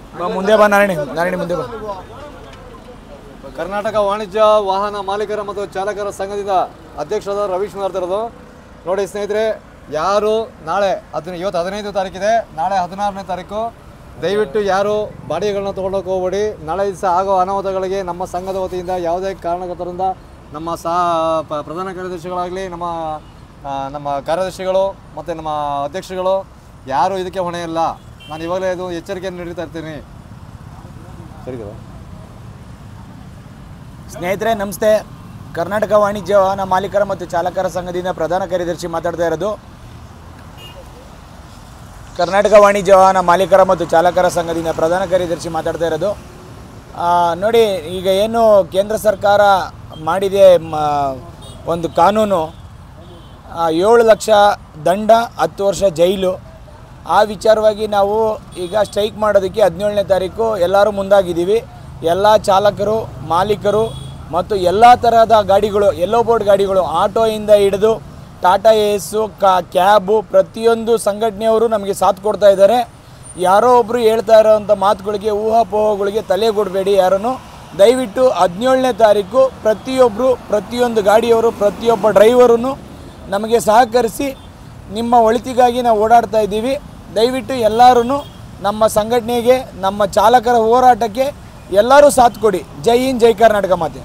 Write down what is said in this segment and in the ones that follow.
ಬಾ ಮುಂದೆ ಬಾ ನಾರಾಯಣಿ ನಾರಾಯಣಿ ಮುಂದೆ ಬಾ ಕರ್ನಾಟಕ ವಾಣಿಜ್ಯ ವಾಹನ ಮಾಲೀಕರ ಮತ್ತು ಚಾಲಕರ ಸಂಘದಿಂದ ಅಧ್ಯಕ್ಷರಾದ ರವೀಶ್ ಮಾತಾಡ್ತಿರೋದು ನೋಡಿ ಸ್ನೇಹಿತರೆ ಯಾರು ನಾಳೆ ಹದಿನ ಇವತ್ತು ಹದಿನೈದು ತಾರೀಕಿದೆ ನಾಳೆ ಹದಿನಾರನೇ ತಾರೀಕು ದಯವಿಟ್ಟು ಯಾರು ಬಾಡಿಗೆಗಳನ್ನ ತೊಗೊಂಡೋಗಿ ಹೋಗ್ಬೇಡಿ ನಾಳೆ ದಿವಸ ಆಗೋ ಅನಾಹುತಗಳಿಗೆ ನಮ್ಮ ಸಂಘದ ವತಿಯಿಂದ ಯಾವುದೇ ಕಾರಣಕರ್ತರಿಂದ ನಮ್ಮ ಸಹ ಪ- ಪ್ರಧಾನ ಕಾರ್ಯದರ್ಶಿಗಳಾಗಲಿ ನಮ್ಮ ಆ, ನಮ್ಮ ಕಾರ್ಯದರ್ಶಿಗಳು ಮತ್ತು ನಮ್ಮ ಅಧ್ಯಕ್ಷರುಗಳು ಯಾರು ಇದಕ್ಕೆ ಹೊಣೆ ಇಲ್ಲ ನಾನು ಇವಾಗಲೇ ಇದು ಎಚ್ಚರಿಕೆಯನ್ನು ನೀಡ್ತಾ ಇರ್ತೀನಿ ಸರಿದಾ ಸ್ನೇಹಿತರೆ ನಮಸ್ತೆ ಕರ್ನಾಟಕ ವಾಣಿಜ್ಯ ವಾಹನ ಮಾಲೀಕರ ಮತ್ತು ಚಾಲಕರ ಸಂಘದಿಂದ ಪ್ರಧಾನ ಕಾರ್ಯದರ್ಶಿ ಮಾತಾಡ್ತಾ ಇರೋದು ಕರ್ನಾಟಕ ವಾಣಿಜ್ಯ ವಾಹನ ಮಾಲೀಕರ ಮತ್ತು ಚಾಲಕರ ಸಂಘದಿಂದ ಪ್ರಧಾನ ಕಾರ್ಯದರ್ಶಿ ಮಾತಾಡ್ತಾ ಇರೋದು ಆ, ನೋಡಿ ಈಗ ಏನು ಕೇಂದ್ರ ಸರ್ಕಾರ ಮಾಡಿದೆ ಮ- ಒಂದು ಕಾನೂನು ಆ, ಏಳು ಲಕ್ಷ ದಂಡ ಹತ್ತು ವರ್ಷ ಜೈಲು ಆ ವಿಚಾರವಾಗಿ ನಾವು ಈಗ ಸ್ಟ್ರೈಕ್ ಮಾಡೋದಕ್ಕೆ ಹದಿನೇಳನೇ ತಾರೀಕು ಎಲ್ಲರೂ ಮುಂದಾಗಿದ್ದೀವಿ ಎಲ್ಲ ಚಾಲಕರು ಮಾಲೀಕರು ಮತ್ತು ಎಲ್ಲ ತರಹದ ಗಾಡಿಗಳು ಎಲ್ಲೋ ಬೋರ್ಡ್ ಗಾಡಿಗಳು ಆಟೋಯಿಂದ ಹಿಡಿದು ಟಾಟಾ ಏಸು ಕಾ ಕ್ಯಾಬು ಪ್ರತಿಯೊಂದು ಸಂಘಟನೆಯವರು ನಮಗೆ ಸಾಥ್ ಕೊಡ್ತಾ ಇದ್ದಾರೆ ಯಾರೋ ಒಬ್ಬರು ಹೇಳ್ತಾ ಇರೋವಂಥ ಮಾತುಗಳಿಗೆ ಊಹಾಪೋಹಗಳಿಗೆ ತಲೆ ಕೊಡಬೇಡಿ ಯಾರನ್ನು ದಯವಿಟ್ಟು ಹದಿನೇಳನೇ ತಾರೀಕು ಪ್ರತಿಯೊಬ್ಬರು ಪ್ರತಿಯೊಂದು ಗಾಡಿಯವರು ಪ್ರತಿಯೊಬ್ಬ ಡ್ರೈವರೂ ನಮಗೆ ಸಹಕರಿಸಿ ನಿಮ್ಮ ಒಳಿತಿಗಾಗಿ ನಾವು ಓಡಾಡ್ತಾ ಇದ್ದೀವಿ ದಯವಿಟ್ಟು ಎಲ್ಲರೂ ನಮ್ಮ ಸಂಘಟನೆಗೆ ನಮ್ಮ ಚಾಲಕರ ಹೋರಾಟಕ್ಕೆ ಎಲ್ಲರೂ ಸಾಥ್ ಕೊಡಿ ಜೈ ಹಿಂದ್ ಜೈ ಕರ್ನಾಟಕ ಮಾತೆ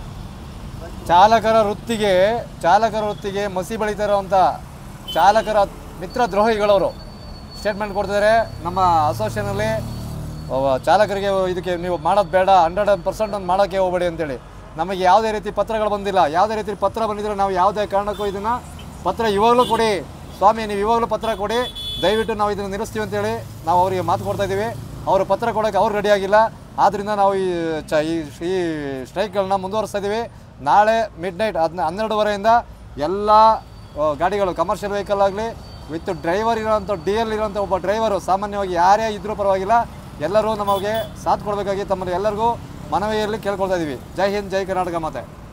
ಚಾಲಕರ ವೃತ್ತಿಗೆ ಚಾಲಕರ ವೃತ್ತಿಗೆ ಮಸಿ ಬೆಳೀತಾ ಇರುವಂಥ ಚಾಲಕರ ಮಿತ್ರ ದ್ರೋಹಿಗಳವರು ಸ್ಟೇಟ್ಮೆಂಟ್ ಕೊಡ್ತಿದ್ದಾರೆ ನಮ್ಮ ಅಸೋಸಿಯೇಷನಲ್ಲಿ ಚಾಲಕರಿಗೆ ಇದಕ್ಕೆ ನೀವು ಮಾಡೋದು ಬೇಡ ಹಂಡ್ರೆಡ್ ಪರ್ಸೆಂಟ್ ಒಂದು ಮಾಡೋಕ್ಕೆ ಹೋಗಬೇಡಿ ಅಂತೇಳಿ ನಮಗೆ ಯಾವುದೇ ರೀತಿ ಪತ್ರಗಳು ಬಂದಿಲ್ಲ ಯಾವುದೇ ರೀತಿ ಪತ್ರ ಬಂದಿದ್ರೆ ನಾವು ಯಾವುದೇ ಕಾರಣಕ್ಕೂ ಇದನ್ನು ಪತ್ರ ಇವಾಗಲೂ ಕೊಡಿ ಸ್ವಾಮಿ ನೀವು ಇವಾಗಲೂ ಪತ್ರ ಕೊಡಿ ದಯವಿಟ್ಟು ನಾವು ಇದನ್ನು ನಿಲ್ಲಿಸ್ತೀವಿ ಅಂತೇಳಿ ನಾವು ಅವರಿಗೆ ಮಾತು ಕೊಡ್ತಾ ಇದ್ದೀವಿ ಅವರು ಪತ್ರ ಕೊಡೋಕ್ಕೆ ಅವ್ರು ರೆಡಿಯಾಗಿಲ್ಲ ಆದ್ದರಿಂದ ನಾವು ಈ ಚ ಈ ಈ ಸ್ಟ್ರೈಕ್ಗಳನ್ನ ಮುಂದುವರಿಸ್ತಾ ಇದ್ದೀವಿ ನಾಳೆ ಮಿಡ್ ನೈಟ್ ಹದಿನ ಹನ್ನೆರಡುವರೆಯಿಂದ ಎಲ್ಲ ಆ, ಗಾಡಿಗಳು ಕಮರ್ಷಿಯಲ್ ವೆಹಿಕಲ್ ಆಗಲಿ ವಿತ್ ಡ್ರೈವರ್ ಇರೋಂಥ ಡಿ ಎಲ್ ಇರೋಂಥ ಒಬ್ಬ ಡ್ರೈವರು ಸಾಮಾನ್ಯವಾಗಿ ಯಾರೇ ಇದ್ರೂ ಪರವಾಗಿಲ್ಲ ಎಲ್ಲರೂ ನಮಗೆ ಸಾಥ್ ಕೊಡಬೇಕಾಗಿ ತಮ್ಮಲ್ಲಿ ಎಲ್ಲರಿಗೂ ಮನವಿಯಲ್ಲಿ ಕೇಳ್ಕೊಳ್ತಾ ಇದ್ದೀವಿ ಜೈ ಹಿಂದ್ ಜೈ ಕರ್ನಾಟಕ ಮಾತೆ